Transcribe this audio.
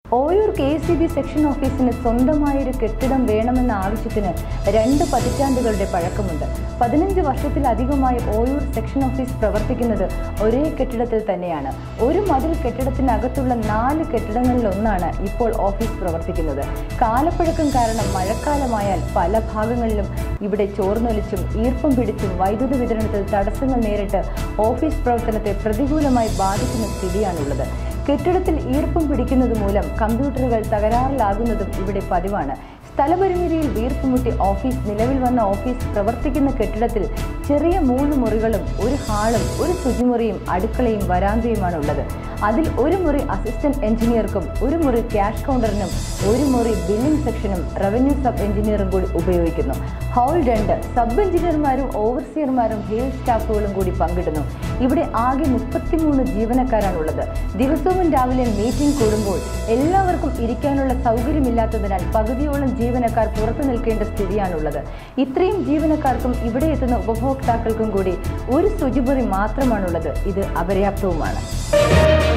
Oyoor K S C B section ഓഫീസിന് സ്വന്തമായൊരു കെട്ടിടം വേണമെന്ന ആവശ്യത്തിന് രണ്ട് പതിറ്റാണ്ടുകളുടെ പഴക്കമുണ്ട് പതിനഞ്ച് വർഷത്തിലധികമായി ഓയൂർ സെക്ഷൻ ഓഫീസ് പ്രവർത്തിക്കുന്നത് ഒരേ കെട്ടിടത്തിൽ തന്നെയാണ് ഒരു മതിൽ കെട്ടിടത്തിനകത്തുള്ള നാല് കെട്ടിടങ്ങളിലൊന്നാണ് ഇപ്പോൾ ഓഫീസ് പ്രവർത്തിക്കുന്നത് കാലപ്പഴക്കം കാരണം മഴക്കാലമായാൽ പല ഭാഗങ്ങളിലും ഇവിടെ ചോർന്നൊലിച്ചും ഈർപ്പം പിടിച്ചും വൈദ്യുതി വിതരണത്തിൽ തടസ്സങ്ങൾ നേരിട്ട് ഓഫീസ് പ്രവർത്തനത്തെ പ്രതികൂലമായി ബാധിക്കുന്ന സ്ഥിതിയാണുള്ളത് കെട്ടിടത്തിൽ ഈർപ്പം പിടിക്കുന്നത് മൂലം കമ്പ്യൂട്ടറുകൾ തകരാറിലാകുന്നതും ഇവിടെ പതിവാണ് സ്ഥലപരിമിതിയിൽ വീർപ്പുമുട്ടി ഓഫീസ് നിലവിൽ വന്ന ഓഫീസ് പ്രവർത്തിക്കുന്ന കെട്ടിടത്തിൽ ചെറിയ മൂന്ന് മുറികളും ഒരു ഹാളും ഒരു ശുചിമുറിയും അടുക്കളയും വരാന്തയുമാണ് ഉള്ളത് അതിൽ ഒരു മുറി അസിസ്റ്റന്റ് എഞ്ചിനീയർക്കും ഒരു മുറി ക്യാഷ് കൗണ്ടറിനും ഒരു മുറി ബില്ലിംഗ് സെക്ഷനും റവന്യൂ സബ് എഞ്ചിനീയറും കൂടി ഉപയോഗിക്കുന്നു ഹാൾ രണ്ട് സബ് എഞ്ചിനീയർമാരും ഓവർസിയർമാരും ഹെയിൽ സ്റ്റാഫുകളും കൂടി പങ്കിടുന്നു ഇവിടെ ആകെ മുപ്പത്തിമൂന്ന് ജീവനക്കാരാണുള്ളത് ദിവസവും രാവിലെ മീറ്റിംഗ് കൂടുമ്പോൾ എല്ലാവർക്കും ഇരിക്കാനുള്ള സൗകര്യമില്ലാത്തതിനാൽ പകുതിയോളം ജീവനക്കാർ പുറത്തു നിൽക്കേണ്ട സ്ഥിതിയാണുള്ളത് ഇത്രയും ജീവനക്കാർക്കും ഇവിടെ എത്തുന്ന ഉപഭോക്താക്കൾക്കും കൂടി ഒരു ശുചിമുറി മാത്രമാണുള്ളത് ഇത് അപര്യാപ്തവുമാണ്